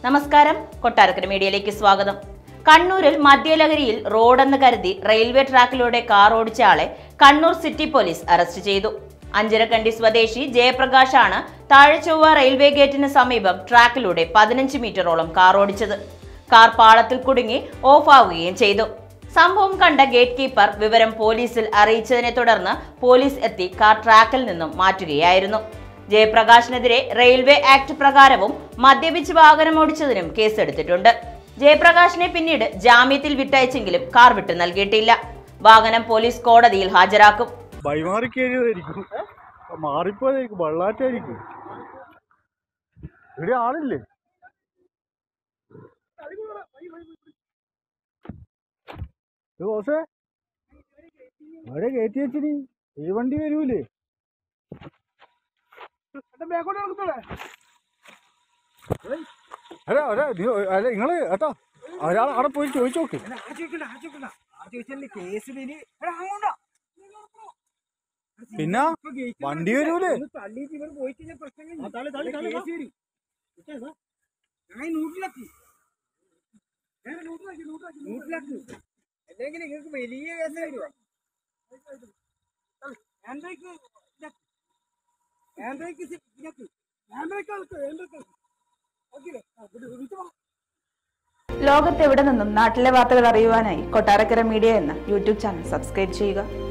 നമസ്കാരം കൊട്ടാരക്കര മീഡിയയിലേക്ക് സ്വാഗതം കണ്ണൂരിൽ മദ്യലഹരിയിൽ റോഡെന്ന് കരുതി റെയിൽവേ ട്രാക്കിലൂടെ കാർ ഓടിച്ച ആളെ കണ്ണൂർ സിറ്റി പോലീസ് അറസ്റ്റ് ചെയ്തു അഞ്ചരക്കണ്ടി സ്വദേശി ജയപ്രകാശാണ് താഴെചൊവ്വ റെയിൽവേ ഗേറ്റിന് സമീപം ട്രാക്കിലൂടെ പതിനഞ്ച് മീറ്ററോളം കാർ ഓടിച്ചത് കാർ പാളത്തിൽ കുടുങ്ങി ഓഫാവുകയും ചെയ്തു സംഭവം കണ്ട ഗേറ്റ് കീപ്പർ വിവരം പോലീസിൽ അറിയിച്ചതിനെ തുടർന്ന് പോലീസ് എത്തി കാർ ട്രാക്കിൽ നിന്നും മാറ്റുകയായിരുന്നു ജയപ്രകാശിനെതിരെ റെയിൽവേ ആക്ട് പ്രകാരവും മദ്യപിച്ച് വാഹനമോടിച്ചതിനും കേസെടുത്തിട്ടുണ്ട് ജയപ്രകാശിനെ പിന്നീട് ജാമ്യത്തിൽ വിട്ടയച്ചെങ്കിലും കാർ വിട്ടു നൽകിയിട്ടില്ല വാഹനം പോലീസ് കോടതിയിൽ ഹാജരാക്കും വഴിമാറി കയറിയതായിരിക്കും മാറിപ്പോയതായിരിക്കും വെള്ളാറ്റായിരിക്കും ഇവിടെ ആളില്ലേ ഇത് ബോസേ അവിടെ കയറ്റി വെച്ചിനി ഈ വണ്ടി വരൂലേ അല്ല അല്ല നീ അല്ല നിങ്ങള് കേട്ടോ ഒരാൾ അവിടെ പോയി ചോദിച്ചു നോക്ക് പിന്നെ വണ്ടി വരൂലേ അല്ലെങ്കിൽ നിങ്ങൾക്ക് വലിയ കേസ് വരുവാ ആൻഡ്രോയ്ക്ക് ആൻഡ്രോയ്ക്ക് ആൻഡ്രോയ്ക്ക് ആൻഡ്രോയ്ക്ക് ഓക്കെ ലോകത്തെവിടെ നിന്നും നാട്ടിലെ വാർത്തകൾ അറിയുവാനായി കൊട്ടാരക്കര മീഡിയ എന്ന യൂട്യൂബ് ചാനൽ സബ്സ്ക്രൈബ് ചെയ്യുക